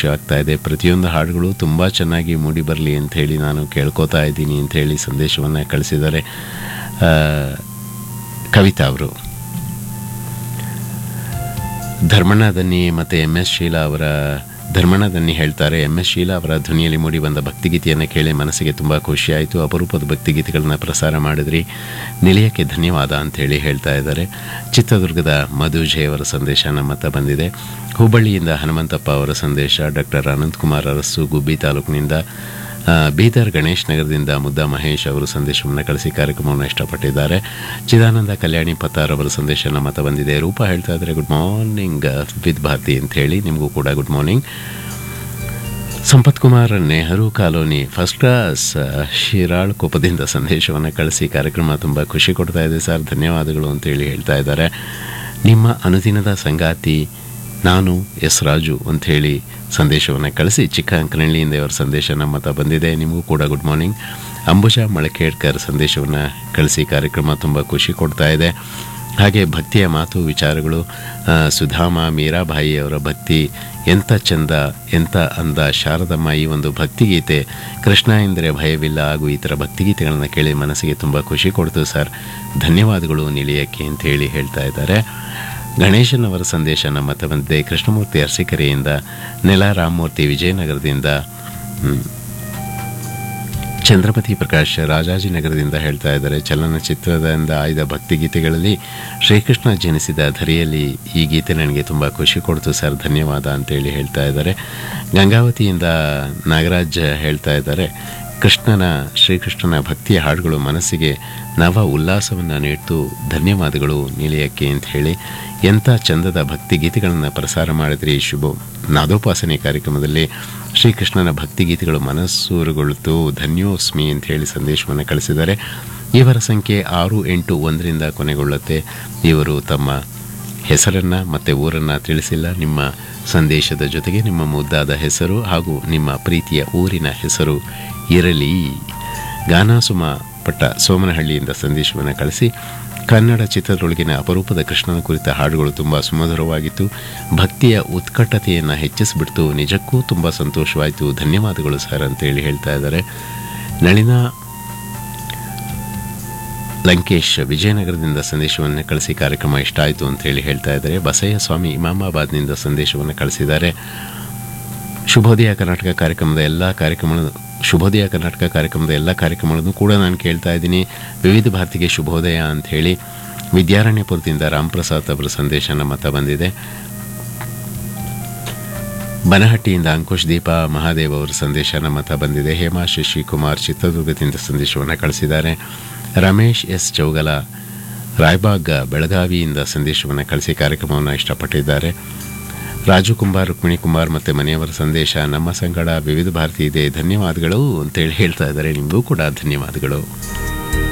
ಖುಷಿ ಆಗ್ತಾ ಇದೆ ಪ್ರತಿಯೊಂದು ಹಾಡುಗಳು ತುಂಬ ಚೆನ್ನಾಗಿ ಮೂಡಿ ಬರಲಿ ಅಂತ ಹೇಳಿ ನಾನು ಕೇಳ್ಕೊತಾ ಇದ್ದೀನಿ ಅಂತ ಹೇಳಿ ಸಂದೇಶವನ್ನು ಕಳಿಸಿದ್ದಾರೆ ಆ, ಕವಿತಾ ಅವರು ಧರ್ಮಣ್ಣ ದನ್ನಿ ಮತ್ತು ಎಮ್ ಎಸ್ ಶೀಲಾ ಅವರ ಧರ್ಮಣ್ಣ ದನ್ನಿ ಹೇಳ್ತಾರೆ ಎಮ್ ಎಸ್ ಶೀಲಾ ಅವರ ಧ್ವನಿಯಲ್ಲಿ ಮೂಡಿ ಬಂದ ಭಕ್ತಿಗೀತೆಯನ್ನು ಕೇಳಿ ಮನಸ್ಸಿಗೆ ತುಂಬ ಖುಷಿಯಾಯಿತು ಅಪರೂಪದ ಭಕ್ತಿಗೀತೆಗಳನ್ನ ಪ್ರಸಾರ ಮಾಡಿದ್ರಿ ನಿಲಯಕ್ಕೆ ಧನ್ಯವಾದ ಅಂತೇಳಿ ಹೇಳ್ತಾ ಇದ್ದಾರೆ ಚಿತ್ರದುರ್ಗದ ಮಧು ಜೆ ಅವರ ಸಂದೇಶ ನಮ್ಮ ಹತ್ರ ಬಂದಿದೆ ಹುಬ್ಬಳ್ಳಿಯಿಂದ ಹನುಮಂತಪ್ಪ ಅವರ ಸಂದೇಶ ಡಾಕ್ಟರ್ ಅನಂತಕುಮಾರ್ ಅರಸು ಗುಬ್ಬಿ ತಾಲೂಕಿನಿಂದ ಆ, ಬೀದರ್ ಗಣೇಶ್ ನಗರದಿಂದ ಮುದ್ದ ಮಹೇಶ್ ಅವರು ಸಂದೇಶವನ್ನು ಕಳಿಸಿ ಕಾರ್ಯಕ್ರಮವನ್ನು ಇಷ್ಟಪಟ್ಟಿದ್ದಾರೆ ಚಿದಾನಂದ ಕಲ್ಯಾಣಿ ಪತ್ತಾರ್ ಅವರ ಸಂದೇಶ ನಮ್ಮ ಹತ್ರ ಬಂದಿದೆ ರೂಪ ಹೇಳ್ತಾ ಇದ್ದಾರೆ ಗುಡ್ ಮಾರ್ನಿಂಗ್ ವಿದ್ ಭಾರತಿ ಅಂತ ಹೇಳಿ ನಿಮಗೂ ಕೂಡ good morning Sampath Kumar Nehru colony first class Shiral ಕೊಪ್ಪದಿಂದ ಸಂದೇಶವನ್ನು ಕಳಿಸಿ ಕಾರ್ಯಕ್ರಮ ತುಂಬ ಖುಷಿ ಕೊಡ್ತಾ ಇದೆ ಸರ್ ಧನ್ಯವಾದಗಳು ಅಂತೇಳಿ ಹೇಳ್ತಾ ಇದ್ದಾರೆ ನಿಮ್ಮ ಅನುದಿನದ ಸಂಗಾತಿ ನಾನು ಎಸ್ ರಾಜು ಅಂಥೇಳಿ ಸಂದೇಶವನ್ನು ಕಳಿಸಿ ಚಿಕ್ಕ ಅಂಕನಹಳ್ಳಿಯಿಂದ ಅವರ ಸಂದೇಶ ನಮ್ಮ ಹತ್ರ ಬಂದಿದೆ ನಿಮಗೂ ಕೂಡ ಗುಡ್ ಮಾರ್ನಿಂಗ್ ಅಂಬುಜಾ ಮಳಕೇಡ್ಕರ್ ಸಂದೇಶವನ್ನು ಕಳಿಸಿ ಕಾರ್ಯಕ್ರಮ ತುಂಬ ಖುಷಿ ಕೊಡ್ತಾ ಇದೆ ಹಾಗೆ ಭಕ್ತಿಯ ಮಾತು ವಿಚಾರಗಳು ಆ, ಸುಧಾಮ ಮೀರಾಬಾಯಿ ಅವರ ಭಕ್ತಿ ಎಂಥ ಚಂದ ಎಂಥ ಅಂದ ಶಾರದಮ್ಮ ಈ ಒಂದು ಭಕ್ತಿಗೀತೆ ಕೃಷ್ಣ ಎಂದರೆ ಭಯವಿಲ್ಲ ಹಾಗೂ ಈ ಥರ ಭಕ್ತಿಗೀತೆಗಳನ್ನು ಕೇಳಿ ಮನಸ್ಸಿಗೆ ತುಂಬ ಖುಷಿ ಕೊಡ್ತು ಸರ್ ಧನ್ಯವಾದಗಳು ನಿಲಯಕ್ಕೆ ಅಂತ ಹೇಳಿ ಹೇಳ್ತಾ ಇದ್ದಾರೆ ಗಣೇಶನ್ ಅವರ ಸಂದೇಶ ನಮ್ಮ ಹತ್ರ ಬಂದಿದೆ ಕೃಷ್ಣಮೂರ್ತಿ ಅರಸೀಕೆರೆಯಿಂದ ನೆಲ ರಾಮಮೂರ್ತಿ ವಿಜಯನಗರದಿಂದ ಹ್ಮ್, ಚಂದ್ರಪತಿ ಪ್ರಕಾಶ್ ರಾಜಾಜಿನಗರದಿಂದ ಹೇಳ್ತಾ ಇದ್ದಾರೆ ಚಲನಚಿತ್ರದಿಂದ ಆಯ್ದ ಭಕ್ತಿಗೀತೆಗಳಲ್ಲಿ ಶ್ರೀಕೃಷ್ಣ ಜನಿಸಿದ ಧರೆಯಲ್ಲಿ ಈ ಗೀತೆ ನನಗೆ ತುಂಬ ಖುಷಿ ಕೊಡ್ತು ಸರ್ ಧನ್ಯವಾದ ಅಂತೇಳಿ ಹೇಳ್ತಾ ಇದ್ದಾರೆ ಗಂಗಾವತಿಯಿಂದ ನಾಗರಾಜ್ ಹೇಳ್ತಾ ಇದ್ದಾರೆ ಕೃಷ್ಣನ ಶ್ರೀಕೃಷ್ಣನ ಭಕ್ತಿಯ ಹಾಡುಗಳು ಮನಸ್ಸಿಗೆ ನವ ಉಲ್ಲಾಸವನ್ನು ನೀಡ್ತು ಧನ್ಯವಾದಗಳು ನಿಲಯಕ್ಕೆ ಅಂತ ಹೇಳಿ ಎಂಥ ಚಂದದ ಭಕ್ತಿ ಗೀತೆಗಳನ್ನು ಪ್ರಸಾರ ಮಾಡಿದ್ರಿ ಶುಭ ನಾದೋಪಾಸನೆ ಕಾರ್ಯಕ್ರಮದಲ್ಲಿ ಶ್ರೀಕೃಷ್ಣನ ಭಕ್ತಿ ಗೀತೆಗಳು ಮನಸ್ಸೂರುಗೊಳ್ತು ಧನ್ಯೋಸ್ಮಿ ಅಂತ ಹೇಳಿ ಸಂದೇಶವನ್ನು ಕಳಿಸಿದ್ದಾರೆ ಇವರ ಸಂಖ್ಯೆ ಆರು ಎಂಟು ಒಂದರಿಂದ ಕೊನೆಗೊಳ್ಳುತ್ತೆ ಇವರು ತಮ್ಮ ಹೆಸರನ್ನು ಮತ್ತು ಊರನ್ನು ತಿಳಿಸಿಲ್ಲ ನಿಮ್ಮ ಸಂದೇಶದ ಜೊತೆಗೆ ನಿಮ್ಮ ಮುದ್ದಾದ ಹೆಸರು ಹಾಗೂ ನಿಮ್ಮ ಪ್ರೀತಿಯ ಊರಿನ ಹೆಸರು ಇರಲಿ ಗಾನಾಸುಮ ಪಟ್ಟ ಸೋಮನಹಳ್ಳಿಯಿಂದ ಸಂದೇಶವನ್ನು ಕಳಿಸಿ ಕನ್ನಡ ಚಿತ್ರದೊಳಗಿನ ಅಪರೂಪದ ಕೃಷ್ಣನ ಕುರಿತ ಹಾಡುಗಳು ತುಂಬ ಸುಮಧುರವಾಗಿತ್ತು ಭಕ್ತಿಯ ಉತ್ಕಟತೆಯನ್ನು ಹೆಚ್ಚಿಸಿಬಿಡ್ತು ನಿಜಕ್ಕೂ ತುಂಬ ಸಂತೋಷವಾಯಿತು ಧನ್ಯವಾದಗಳು ಸರ್ ಅಂತೇಳಿ ಹೇಳ್ತಾ ಇದ್ದಾರೆ ನಳಿನ ಲಂಕೇಶ್ ವಿಜಯನಗರದಿಂದ ಸಂದೇಶವನ್ನು ಕಳಿಸಿ ಕಾರ್ಯಕ್ರಮ ಇಷ್ಟ ಆಯಿತು ಅಂತ ಹೇಳಿ ಹೇಳ್ತಾ ಇದ್ದಾರೆ ಬಸಯ್ಯ ಸ್ವಾಮಿ ಇಮಾಮಾಬಾದ್ನಿಂದ ಸಂದೇಶವನ್ನು ಕಳಿಸಿದ್ದಾರೆ ಶುಭೋದಯ ಕರ್ನಾಟಕ ಕಾರ್ಯಕ್ರಮದ ಎಲ್ಲ ಕಾರ್ಯಕ್ರಮಗಳು ಶುಭೋದಯ ಕರ್ನಾಟಕ ಕಾರ್ಯಕ್ರಮದ ಎಲ್ಲ ಕಾರ್ಯಕ್ರಮಗಳನ್ನು ಕೂಡ ನಾನು ಕೇಳ್ತಾ ಇದ್ದೀನಿ ವಿವಿಧ ಭಾರತಿಗೆ ಶುಭೋದಯ ಅಂತ ಹೇಳಿ ವಿದ್ಯಾರಣ್ಯಪುರದಿಂದ ರಾಮ್ಪ್ರಸಾದ್ ಅವರ ಸಂದೇಶ ನಮ್ಮ ಹತ್ರ ಬಂದಿದೆ ಬನಹಟ್ಟಿಯಿಂದ ಅಂಕುಶ್ ದೀಪ ಮಹಾದೇವ್ ಅವರ ಸಂದೇಶ ನಮ್ಮ ಹತ್ರ ಬಂದಿದೆ ಹೇಮಾ ಶಶಿ ಕುಮಾರ್ ಚಿತ್ರದುರ್ಗದಿಂದ ಸಂದೇಶವನ್ನು ಕಳಿಸಿದ್ದಾರೆ ರಮೇಶ್ ಎಸ್ ಚೌಗಲ ರಾಯ್ಬಾಗ್ ಬೆಳಗಾವಿಯಿಂದ ಸಂದೇಶವನ್ನು ಕಳಿಸಿ ಕಾರ್ಯಕ್ರಮವನ್ನು ಇಷ್ಟಪಟ್ಟಿದ್ದಾರೆ ರಾಜು ಕುಮಾರ್ ರುಕ್ಮಿಣಿ ಕುಮಾರ್ ಮತ್ತು ಮನೆಯವರ ಸಂದೇಶ ನಮ್ಮ ಸಂಗಡ ವಿವಿಧ ಭಾರತಿ ಇದೆ ಧನ್ಯವಾದಗಳು ಅಂತೇಳಿ ಹೇಳ್ತಾ ಇದ್ದಾರೆ ನಿಮಗೂ ಕೂಡ ಧನ್ಯವಾದಗಳು